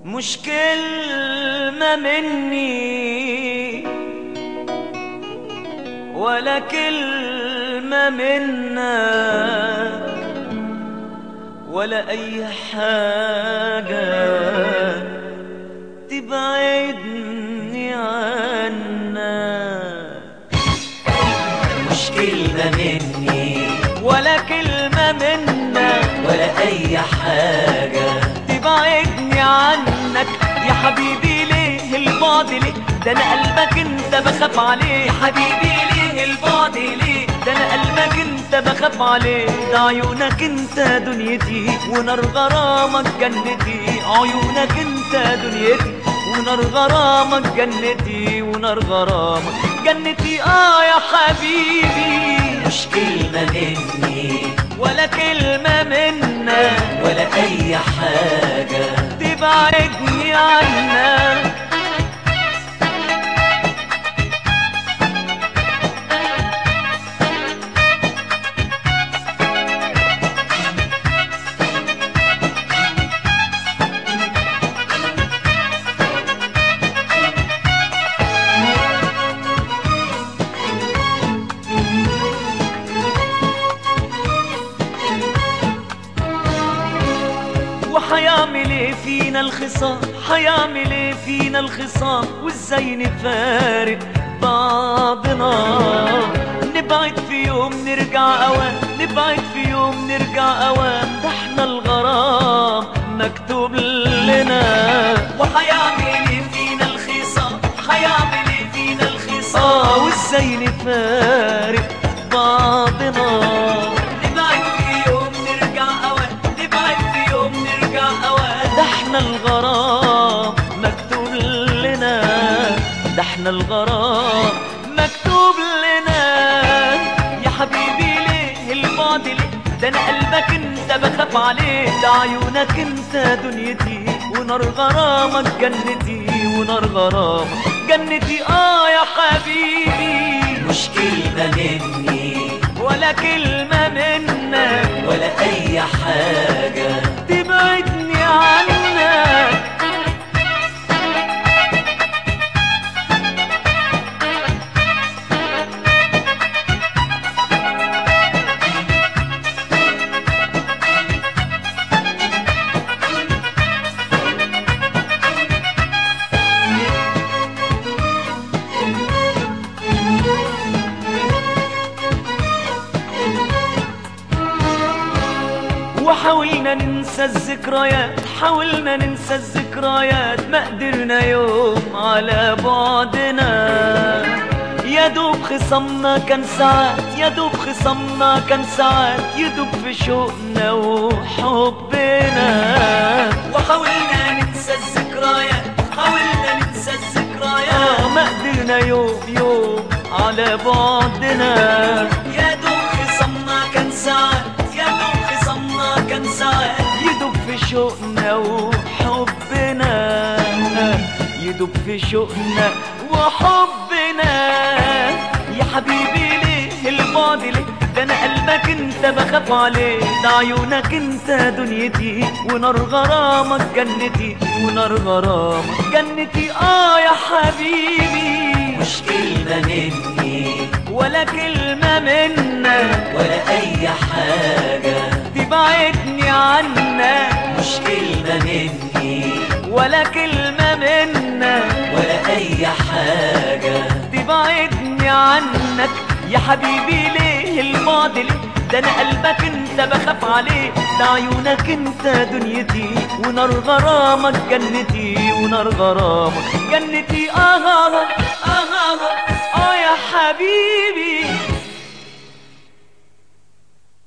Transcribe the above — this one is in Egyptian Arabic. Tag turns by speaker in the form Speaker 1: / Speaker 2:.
Speaker 1: مش كلمة مني ولا كلمة منك ولا أي حاجة تبعدني عنك
Speaker 2: مش كلمة مني
Speaker 1: ولا كلمة منك
Speaker 2: ولا أي حاجة
Speaker 1: تبعدني عنك يا حبيبي ليه البعد ليه ده انا قلبك انت بخاف عليه
Speaker 2: يا حبيبي ليه البعد ليه
Speaker 1: ده انا قلبك انت بخاف عليه ده عيونك انت دنيتي ونار غرامك جنتي عيونك انت دنيتي ونار غرامك جنتي ونار غرامك جنتي اه يا حبيبي
Speaker 2: مش كلمة مني
Speaker 1: ولا كلمة منك
Speaker 2: ولا أي حاجة
Speaker 1: تبعدني عنك وحيعمل ايه فينا الخصام حيعمل ايه فينا الخصام وازاي نفارق بعضنا نبعد في يوم نرجع اوام نبعد في يوم نرجع اوام ده احنا الغرام مكتوب لنا
Speaker 2: وحيعمل ايه فينا الخصام حيعمل ايه فينا
Speaker 1: اه
Speaker 2: الخصام
Speaker 1: وازاي نفارق بعضنا
Speaker 2: نبعد في يوم نرجع أوان نبعد في يوم نرجع أوان
Speaker 1: ده احنا الغرام مكتوب لنا ده احنا الغرام مكتوب لنا يا حبيبي ليه البعد ليه ده انا قلبك انت بخاف عليه ده عيونك انت دنيتي ونار غرامك جنتي ونار غرامك جنتي اه يا حبيبي
Speaker 2: مش كلمة مني
Speaker 1: ولا كلمة منك
Speaker 2: ولا أي حاجة
Speaker 1: تبعدني عنك وحاولنا ننسى الذكريات حاولنا ننسى الذكريات ما قدرنا يوم على بعدنا يا دوب خصمنا كان ساعات يا دوب خصمنا كان ساعات يدوب في شوقنا وحبنا
Speaker 2: وحاولنا ننسى الذكريات حاولنا ننسى
Speaker 1: آه
Speaker 2: الذكريات
Speaker 1: ما قدرنا يوم يوم على بعدنا
Speaker 2: يا دوب خصمنا كان ساعات يا دوب خصمنا كان ساعات
Speaker 1: يدوب في شوقنا وحبنا يدوب في شوقنا وحبنا يا حبيبي ليه البعد ليه ده انا قلبك انت بخاف عليه ده عيونك انت دنيتي ونار غرامك جنتي ونار غرامك جنتي اه يا حبيبي
Speaker 2: مش كلمة مني
Speaker 1: ولا كلمة منك
Speaker 2: ولا أي حاجة
Speaker 1: تبعدني عنك
Speaker 2: مش كلمة مني
Speaker 1: ولا كلمة منك
Speaker 2: ولا أي حاجة
Speaker 1: تبعدني عنك يا حبيبي ليه البعد ليه ده انا قلبك انت بخاف عليه ده عيونك انت دنيتي ونار غرامك جنتي ونار غرامك جنتي اه اه اه اه, آه يا حبيبي